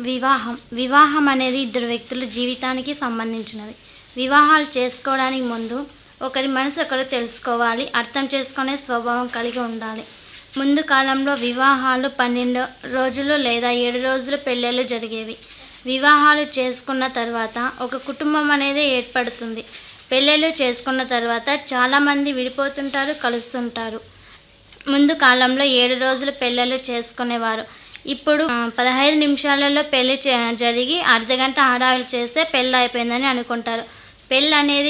వివాహం వివాహం అనేది ఇద్దరు వ్యక్తుల జీవితానికి సంబంధించినది వివాహాలు చేసుకోవడానికి ముందు ఒకరి మనసు ఒకరు తెలుసుకోవాలి అర్థం చేసుకునే స్వభావం కలిగి ఉండాలి ముందు కాలంలో వివాహాలు పన్నెండు రోజులు లేదా ఏడు రోజులు పెళ్ళిళ్ళు జరిగేవి వివాహాలు చేసుకున్న తర్వాత ఒక కుటుంబం అనేది ఏర్పడుతుంది పెళ్ళిళ్ళు చేసుకున్న తర్వాత చాలామంది విడిపోతుంటారు కలుస్తుంటారు ముందు కాలంలో ఏడు రోజులు పెళ్ళిళ్ళు చేసుకునేవారు ఇప్పుడు ఆ, పదహైదు నిమిషాలలో పెళ్లి చే- జరిగి అర్ధ గంట హడావిడి చేస్తే పెళ్ళి అయిపోయిందని అనుకుంటారు పెళ్ళి అనేది